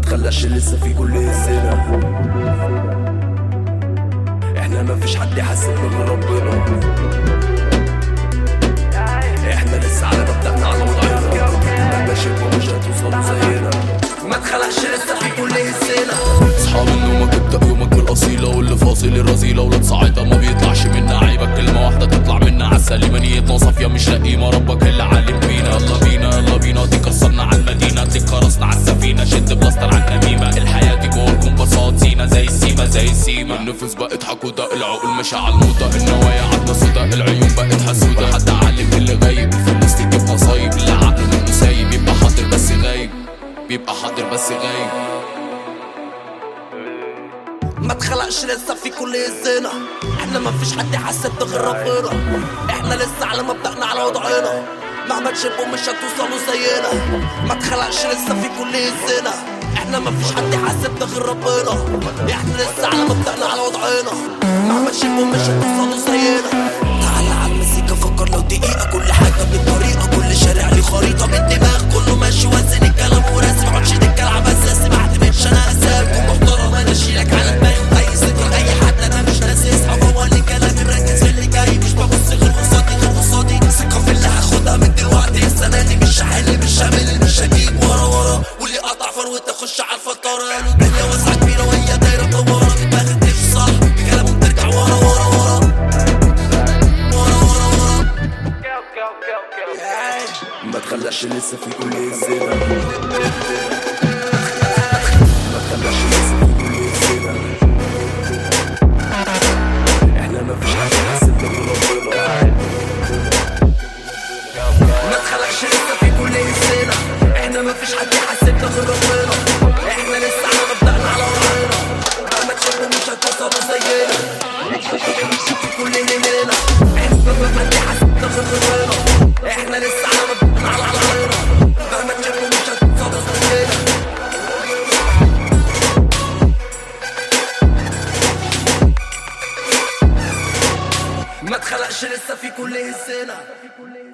تخلاش لسه في كل الزنا احنا ما فيش حد يحسبنا من ربنا احنا لسه على مبدأنا على وضعنا مهما شبه مش هتوصلوا زينا ما تخلقش لسه في كل الزنا اصحاب النومك ابدأ يومك بالاصيله واللي فاصل الرذيله ولاد صاعده ما بيطلعش منها عيبك كلمه واحده تطلع منها عالسليمه نيتنا صافيه مش لئيمه ربك اللي علم بينا يلا بينا يلا بينا دي كسرنا على المدينه دي كرسنا على السفينه شد بلاستر على النميمه الحياه دي جوه الكومباسات زينه زي السيما زي السيما النفس بقى اضحك وده العقول مش على الموضه النوايا عدنا سودا العيون بقت حسوده حد علم اللي غايب فالناس تجيب مصايب اللي عقله منه سايب يبقى حاضر بس غايب بيبقى حاضر بس غايب ما تخلقش لسه في كل الزنا احنا ما فيش حد يحسبنا غير ربنا احنا لسه على مبدأنا على وضعنا مهما تشبوا مش هتوصلوا زينا ما تخلقش لسه في كل الزنا احنا ما فيش حد يحسبنا غير ربنا احنا لسه على مبدأنا على وضعنا مهما تشبوا مش هتوصلوا زينا تعال على المزيكا فكر لو دقيقة كل حاجة بالطريقة كل شارع ليه خريطة بالدماغ كله ماشي وزن الكلام وراسم عطش الكلام اساسي ما اعتمدش انا اسالكم محترم انا اشيلك على دماغي اي ذكر اي حد انا مش ناسي اصحاب هو اللي كلامي مركز في اللي جاي مش ببص غير قصادي غير قصادي ثقة في اللي هاخدها من دلوقتي السنة دي مش هحل مش هعمل مش هجيب ورا ورا واللي قطع فروة اخش على الفطارة قالوا الدنيا واسعة كبيرة وهي دايرة مدورة دماغك تمشي صح بكلامهم ترجع ورا ورا ورا ورا ورا ورا ما تخلاش لسه في كل الزنا ما تخلاش لسه في كل الزنا احنا ما فيش حد يحسبنا من ربنا ما تخلقش لسه في كل الزنا احنا ما فيش حد يحسبنا غير ربنا احنا لسه على مبدأنا على وضعنا مهما تشوفوا مش هتوصلوا زينا في كل ليلنا احنا ما فيش حد يحسبنا غير ربنا احنا لسه على مبدأنا على وضعنا مهما تشوفوا مش هتوصلوا زينا ما تخلقش لسه في كل الزنا